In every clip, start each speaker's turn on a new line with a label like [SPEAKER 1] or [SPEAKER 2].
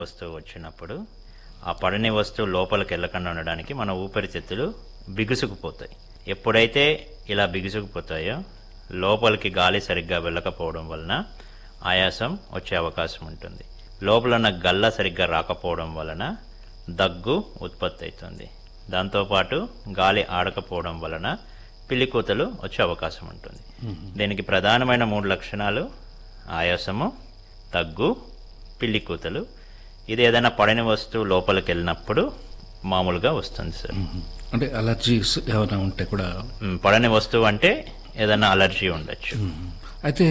[SPEAKER 1] వస్తువు వచ్చినప్పుడు ఆ పడని వస్తువు లోపలికి వెళ్ళకుండా ఉండడానికి మన ఊపిరితిత్తులు బిగుసుకుపోతాయి ఎప్పుడైతే ఇలా బిగుసుకుపోతాయో లోపలికి గాలి సరిగ్గా వెళ్ళకపోవడం వలన ఆయాసం వచ్చే అవకాశం ఉంటుంది లోపల ఉన్న గల్ల సరిగ్గా రాకపోవడం వలన దగ్గు ఉత్పత్తి అవుతుంది దాంతోపాటు గాలి ఆడకపోవడం వలన పిల్లికూతలు వచ్చే అవకాశం ఉంటుంది దీనికి ప్రధానమైన మూడు లక్షణాలు ఆయాసము దగ్గు పిల్లికూతలు ఇది ఏదైనా పడని వస్తువు లోపలికి వెళ్ళినప్పుడు మామూలుగా వస్తుంది సార్
[SPEAKER 2] అంటే అలర్జీస్ ఏమైనా ఉంటే కూడా
[SPEAKER 1] మ్, పడని వస్తువు అంటే ఏదైనా అలర్జీ ఉండొచ్చు
[SPEAKER 2] అయితే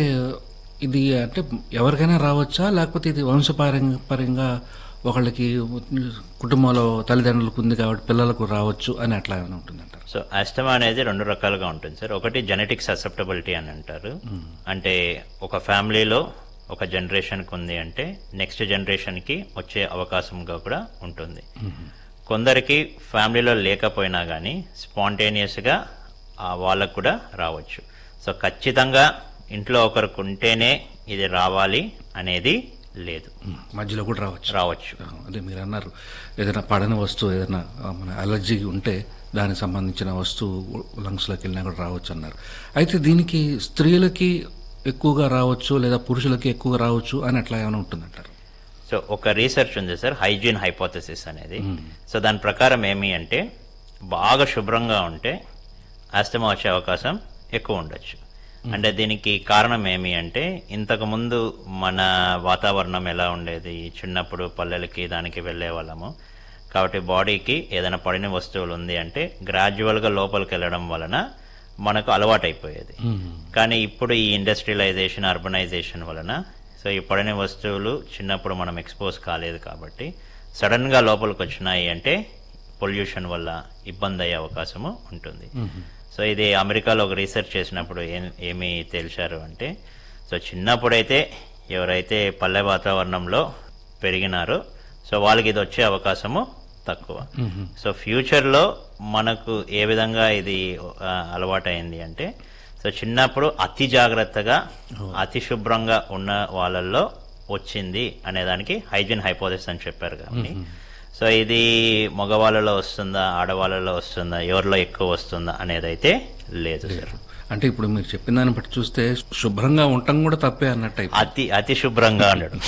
[SPEAKER 2] ఇది అంటే ఎవరికైనా రావచ్చా లేకపోతే ఇది వంశపారంపర్యంగా ఒకళ్ళకి కుటుంబంలో తల్లిదండ్రులకు ఉంది కాబట్టి పిల్లలకు రావచ్చు అని అట్లా ఏమైనా ఉంటుందంటారు
[SPEAKER 1] సో ఆస్తమా అనేది రెండు రకాలుగా ఉంటుంది సార్ ఒకటి జెనెటిక్ ససెప్టబిలిటీ అని అంటారు అంటే ఒక ఫ్యామిలీలో ఒక జనరేషన్కి ఉంది అంటే నెక్స్ట్ జనరేషన్కి వచ్చే అవకాశంగా కూడా ఉంటుంది కొందరికి ఫ్యామిలీలో లేకపోయినా కానీ స్పాంటేనియస్గా వాళ్ళకు కూడా రావచ్చు సో ఖచ్చితంగా ఇంట్లో ఒకరికి ఉంటేనే ఇది రావాలి అనేది లేదు
[SPEAKER 2] మధ్యలో కూడా రావచ్చు
[SPEAKER 1] రావచ్చు
[SPEAKER 2] ఆ, అదే మీరు అన్నారు ఏదైనా పడని వస్తువు ఏదైనా ఆ, మన అలర్జీ ఉంటే దానికి సంబంధించిన వస్తువు లంగ్స్లోకి వెళ్ళినా కూడా రావచ్చు అన్నారు అయితే దీనికి స్త్రీలకి ఎక్కువగా రావచ్చు లేదా పురుషులకి ఎక్కువగా రావచ్చు అని అట్లా ఏమైనా ఉంటుందంటారు
[SPEAKER 1] సో ఒక రీసెర్చ్ ఉంది సార్ హైజీన్ హైపోథసిస్ అనేది సో దాని ప్రకారం ఏమి అంటే బాగా శుభ్రంగా ఉంటే ఆస్తమా వచ్చే అవకాశం ఎక్కువ ఉండొచ్చు అంటే దీనికి కారణం ఏమి అంటే ఇంతకు ముందు మన వాతావరణం ఎలా ఉండేది చిన్నప్పుడు పల్లెలకి దానికి వెళ్ళే వాళ్ళము కాబట్టి బాడీకి ఏదైనా పడిన వస్తువులు ఉంది అంటే గ్రాడ్యువల్గా లోపలికి వెళ్ళడం వలన మనకు అలవాటైపోయేది కానీ ఇప్పుడు ఈ ఇండస్ట్రియలైజేషన్ అర్బనైజేషన్ వలన సో ఈ పడని వస్తువులు చిన్నప్పుడు మనం ఎక్స్పోజ్ కాలేదు కాబట్టి సడన్ గా లోపలికి వచ్చినాయి అంటే పొల్యూషన్ వల్ల ఇబ్బంది అయ్యే అవకాశము ఉంటుంది సో ఇది అమెరికాలో ఒక రీసెర్చ్ చేసినప్పుడు ఏం ఏమి తేల్చారు అంటే సో చిన్నప్పుడైతే ఎవరైతే పల్లె వాతావరణంలో పెరిగినారో సో వాళ్ళకి ఇది వచ్చే అవకాశము తక్కువ సో ఫ్యూచర్ లో మనకు ఏ విధంగా ఇది ఆ, అలవాటైంది అంటే సో చిన్నప్పుడు అతి జాగ్రత్తగా అతి శుభ్రంగా ఉన్న వాళ్ళల్లో వచ్చింది అనే దానికి హైజీన్ హైపోథిస్ అని చెప్పారు కాబట్టి సో ఇది మగవాళ్ళలో వస్తుందా ఆడవాళ్ళలో వస్తుందా ఎవరిలో ఎక్కువ వస్తుందా అనేది అయితే లేదు సార్
[SPEAKER 2] అంటే ఇప్పుడు మీరు చెప్పిన దాన్ని బట్టి చూస్తే శుభ్రంగా ఉండటం కూడా తప్పే అన్నట్టు అయిపోయింది.
[SPEAKER 1] అతి అతి శుభ్రంగా ఉండడం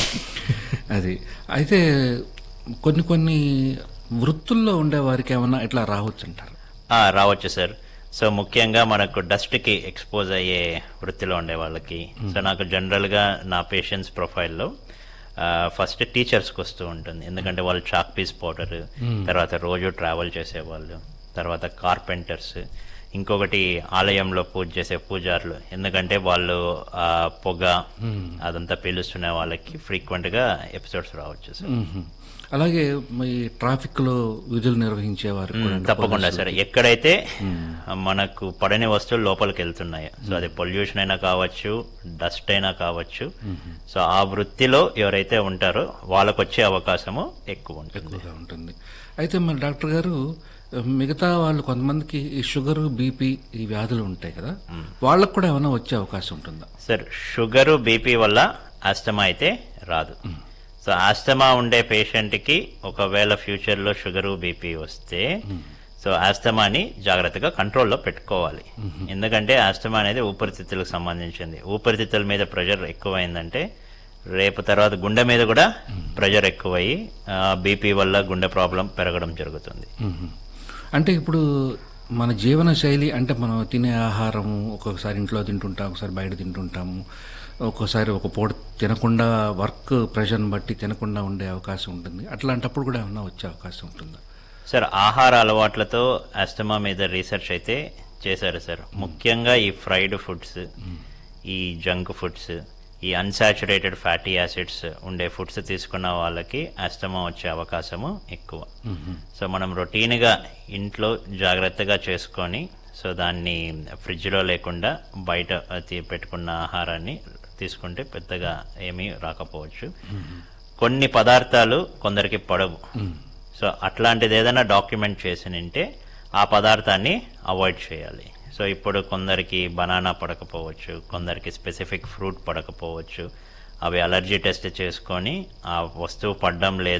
[SPEAKER 2] అది అయితే కొన్ని కొన్ని వృత్తుల్లో ఉండే వారికి ఏమన్నా ఇట్లా రావచ్చు అంటారు
[SPEAKER 1] ఆ, రావచ్చు సార్ సో ముఖ్యంగా మనకు డస్ట్ కి ఎక్స్పోజ్ అయ్యే వృత్తిలో ఉండే వాళ్ళకి సో నాకు జనరల్ గా నా పేషెంట్స్ ప్రొఫైల్లో ఫస్ట్ టీచర్స్కి వస్తూ ఉంటుంది ఎందుకంటే వాళ్ళు చాక్ పీస్ పౌడర్ తర్వాత రోజు ట్రావెల్ చేసేవాళ్ళు తర్వాత కార్పెంటర్స్ ఇంకొకటి ఆలయంలో పూజ చేసే పూజారులు ఎందుకంటే వాళ్ళు ఆ పొగ అదంతా పీలుస్తున్న వాళ్ళకి ఫ్రీక్వెంట్ గా ఎపిసోడ్స్ రావచ్చు సార్
[SPEAKER 2] మ్మ్. అలాగే మీ ట్రాఫిక్ లో విధులు నిర్వహించే వారు కూడా
[SPEAKER 1] మ్మ్, తప్పకుండా సార్ ఎక్కడైతే మనకు పడని వస్తువులు లోపలికి వెళ్తున్నాయో సో అది పొల్యూషన్ అయినా కావచ్చు డస్ట్ అయినా కావచ్చు సో ఆ వృత్తిలో ఎవరైతే ఉంటారో వాళ్ళకు వచ్చే అవకాశము ఎక్కువ ఉంటుంది
[SPEAKER 2] ఎక్కువగా ఉంటుంది అయితే మరి డాక్టర్ గారు మిగతా వాళ్ళు కొంతమందికి ఈ షుగర్ బీపీ ఈ వ్యాధులు ఉంటాయి కదా వాళ్ళకు కూడా ఏమైనా వచ్చే అవకాశం ఉంటుందా
[SPEAKER 1] సార్ షుగరు బీపీ వల్ల ఆస్తమా అయితే రాదు సో ఆస్తమా ఉండే పేషెంట్ కి ఒకవేళ ఫ్యూచర్ లో షుగరు బీపీ వస్తే సో ఆస్తమాని జాగ్రత్తగా కంట్రోల్లో పెట్టుకోవాలి ఎందుకంటే ఆస్తమా అనేది ఊపిరితిత్తులకు సంబంధించింది ఊపిరితిత్తుల మీద ప్రెషర్ ఎక్కువైందంటే రేపు తర్వాత గుండె మీద కూడా ప్రెషర్ ఎక్కువయ్యి బీపీ వల్ల గుండె ప్రాబ్లం పెరగడం జరుగుతుంది
[SPEAKER 2] మ్మ్. అంటే ఇప్పుడు మన జీవన శైలి అంటే మనం తినే ఆహారము ఒక్కొక్కసారి ఇంట్లో తింటుంటాం ఒకసారి బయట తింటుంటాము ఒక్కోసారి ఒక పూట తినకుండా వర్క్ ప్రెషర్ని బట్టి తినకుండా ఉండే అవకాశం ఉంటుంది అట్లాంటప్పుడు కూడా ఏమన్నా వచ్చే అవకాశం ఉంటుందా
[SPEAKER 1] సార్ ఆహార అలవాట్లతో ఆస్తమా మీద రీసెర్చ్ అయితే చేశారు సార్ ముఖ్యంగా ఈ ఫ్రైడ్ ఫుడ్స్ ఈ జంక్ ఫుడ్స్ ఈ అన్సాచురేటెడ్ ఫ్యాటీ యాసిడ్స్ ఉండే ఫుడ్స్ తీసుకున్న వాళ్ళకి ఆస్తమా వచ్చే అవకాశము ఎక్కువ సో మనం రొటీన్గా ఇంట్లో జాగ్రత్తగా చేసుకొని సో దాన్ని ఫ్రిడ్జ్లో లేకుండా బయట తీ- పెట్టుకున్న ఆహారాన్ని తీసుకుంటే పెద్దగా ఏమీ రాకపోవచ్చు కొన్ని పదార్థాలు కొందరికి పడవు సో అట్లాంటిది ఏదైనా డాక్యుమెంట్ చేసి నింటే ఆ పదార్థాన్ని అవాయిడ్ చేయాలి సో ఇప్పుడు కొందరికి బనానా పడకపోవచ్చు కొందరికి స్పెసిఫిక్ ఫ్రూట్ పడకపోవచ్చు అవి అలర్జీ టెస్ట్ చేసుకొని ఆ వస్తువు పడడం లేదు